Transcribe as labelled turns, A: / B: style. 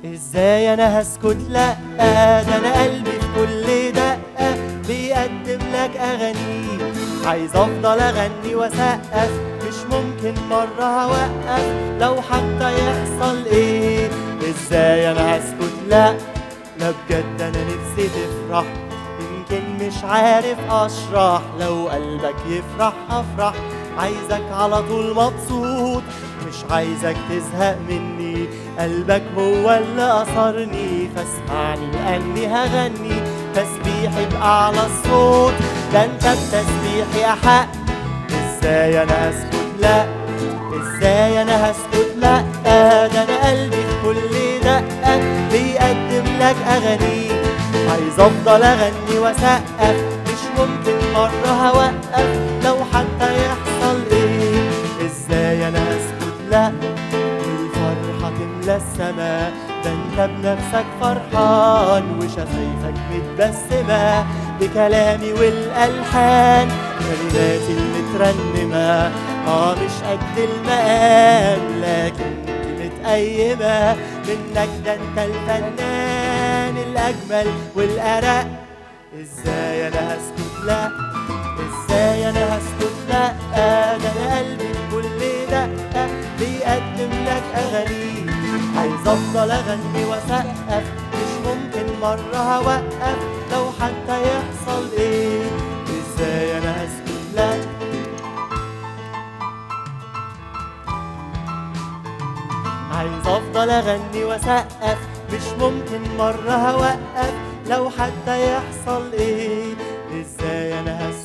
A: ازاي انا هسكت لا ده انا قلبي في كل دقة بيقدم لك اغاني عايز افضل اغني واسقف مش ممكن مرة هوقف لو حتى يحصل ايه ازاي انا هسكت لا لا بجد انا نفسي تفرح يمكن مش عارف اشرح لو قلبك يفرح افرح عايزك على طول مبسوط مش عايزك تزهق مني قلبك هو اللي أثرني فاسمعني لأني هغني تسبيحي بأعلى الصوت ده انت بتسبيحي أحق ازاي انا اسكت لا ازاي انا هسكت لا ده انا قلبي في كل دقة بيقدم لك اغاني عايز افضل اغني واسقف مش ممكن مرة هوقف لو حتى يحصل ايه ازاي انا هسكت لا الفرحة تملى السما ده انت بنفسك فرحان وشفايفك متبسمة بكلامي والألحان كلماتي المترنمة اه مش قد المقام لكن دي متقيمة منك ده انت الفنان الأجمل والأرق ازاي انا هسكت لا ازاي انا هسكت لا ده انا قلبي في كل دقة بيقدم لك اغاني عايز افضل اغني واسقف مش ممكن مرة هوقف لو حتى يحصل ايه ازاي انا هسكت لا عايز افضل اغني واسقف مش ممكن مرة هوقف لو حتى يحصل ايه ازاي انا هسكت